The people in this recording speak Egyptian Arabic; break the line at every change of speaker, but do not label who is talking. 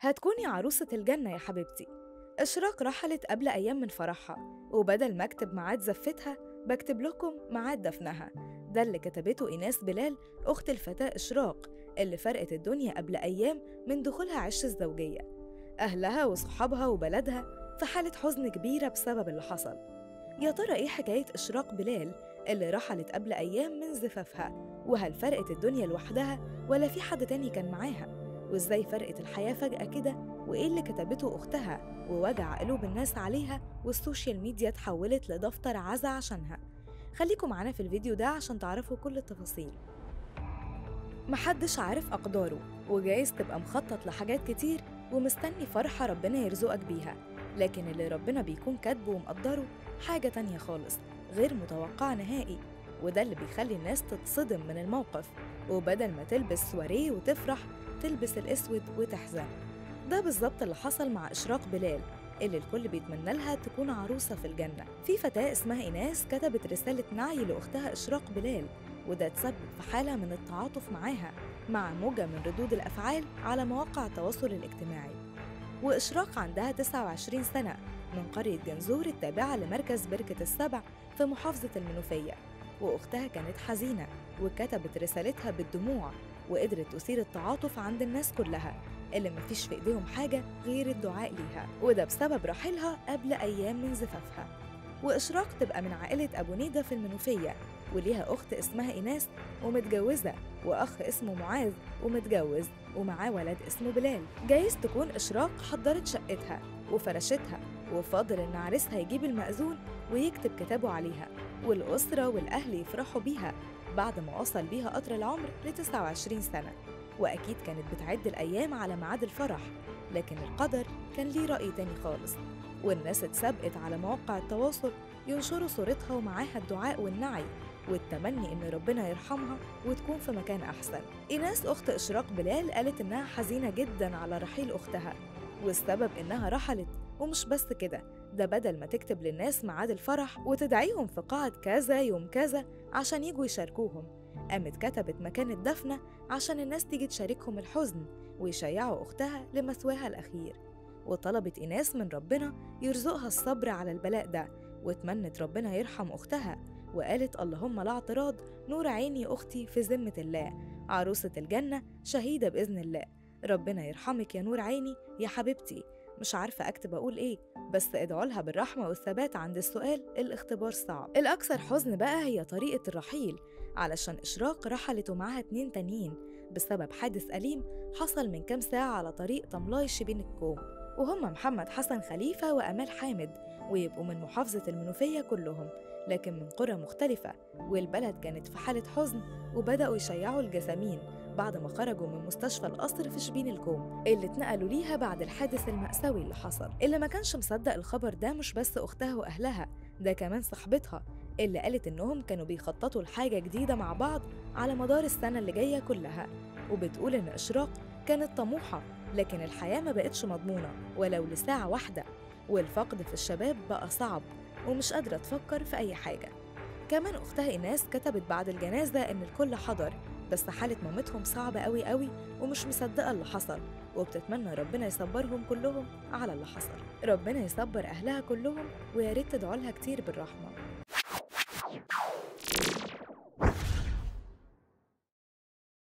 هتكوني عروسة الجنة يا حبيبتي إشراق رحلت قبل أيام من فرحها وبدل ما أكتب ميعاد زفتها بكتب لكم ميعاد دفنها ده اللي كتبته إيناس بلال أخت الفتاة إشراق اللي فرقت الدنيا قبل أيام من دخولها عش الزوجية أهلها وصحابها وبلدها في حالة حزن كبيرة بسبب اللي حصل يا ترى إيه حكاية إشراق بلال اللي رحلت قبل أيام من زفافها وهل فرقت الدنيا لوحدها ولا في حد تاني كان معاها وإزاي فرقت الحياة فجأة كده وإيه اللي كتبته أختها ووجع قلوب الناس عليها والسوشيال ميديا اتحولت لدفتر عزا عشانها خليكم معانا في الفيديو ده عشان تعرفوا كل التفاصيل محدش عارف أقداره وجايز تبقى مخطط لحاجات كتير ومستني فرحة ربنا يرزقك بيها لكن اللي ربنا بيكون كاتبه ومقدره حاجة تانية خالص غير متوقعة نهائي وده اللي بيخلي الناس تتصدم من الموقف وبدل ما تلبس سواريه وتفرح تلبس الأسود وتحزن ده بالظبط اللي حصل مع إشراق بلال اللي الكل بيتمنى لها تكون عروسة في الجنة في فتاة اسمها إيناس كتبت رسالة نعي لأختها إشراق بلال وده تسبب في حالة من التعاطف معاها مع موجة من ردود الأفعال على مواقع التواصل الاجتماعي وإشراق عندها 29 سنة من قرية جنزور التابعة لمركز بركة السبع في محافظة المنوفية وأختها كانت حزينة وكتبت رسالتها بالدموع وقدرت تثير التعاطف عند الناس كلها اللي مفيش في إيديهم حاجة غير الدعاء ليها وده بسبب رحيلها قبل أيام من زفافها وإشراق تبقى من عائلة أبو نيدة في المنوفية وليها أخت اسمها إيناس ومتجوزة وأخ اسمه معاذ ومتجوز ومعاه ولد اسمه بلال جايز تكون إشراق حضرت شقتها وفرشتها وفاضل إن عريسها يجيب المأذون ويكتب كتابه عليها والأسرة والأهل يفرحوا بيها بعد ما وصل بيها قطر العمر ل 29 سنة وأكيد كانت بتعد الأيام على ميعاد الفرح لكن القدر كان ليه رأي تاني خالص والناس اتسابقت على مواقع التواصل ينشروا صورتها ومعاها الدعاء والنعي والتمني إن ربنا يرحمها وتكون في مكان أحسن إيناس أخت إشراق بلال قالت إنها حزينة جدا على رحيل أختها والسبب إنها رحلت ومش بس كده ده بدل ما تكتب للناس ميعاد الفرح وتدعيهم في قاعة كذا يوم كذا عشان يجوا يشاركوهم قامت كتبت مكان الدفنة عشان الناس تيجي تشاركهم الحزن ويشيعوا أختها لمثواها الأخير وطلبت إيناس من ربنا يرزقها الصبر على البلاء ده واتمنت ربنا يرحم أختها وقالت اللهم لا اعتراض نور عيني أختي في ذمة الله عروسة الجنة شهيدة بإذن الله ربنا يرحمك يا نور عيني يا حبيبتي مش عارفة أكتب أقول إيه بس ادعوا لها بالرحمة والثبات عند السؤال الاختبار صعب الأكثر حزن بقى هي طريقة الرحيل علشان إشراق رحلت ومعاها اتنين تانيين بسبب حادث أليم حصل من كام ساعة على طريق طملاي شبين الكوم وهم محمد حسن خليفة وأمال حامد ويبقوا من محافظة المنوفية كلهم لكن من قرى مختلفة والبلد كانت في حالة حزن وبدأوا يشيعوا الجسامين بعد ما خرجوا من مستشفى القصر في شبين الكوم اللي اتنقلوا ليها بعد الحادث المأساوي اللي حصل اللي ما كانش مصدق الخبر ده مش بس أختها وأهلها ده كمان صاحبتها اللي قالت إنهم كانوا بيخططوا لحاجة جديدة مع بعض على مدار السنة اللي جاية كلها وبتقول إن إشراق كانت طموحة لكن الحياة ما بقتش مضمونة ولو لساعة واحدة والفقد في الشباب بقى صعب ومش قادرة تفكر في أي حاجة كمان أختها إيناس كتبت بعد الجنازة إن الكل حضر بس حالة مامتهم صعبة قوي قوي ومش مصدقة اللي حصل وبتتمنى ربنا يصبرهم كلهم على اللي حصل ربنا يصبر أهلها كلهم ويا ريت تدعوا لها كتير بالرحمة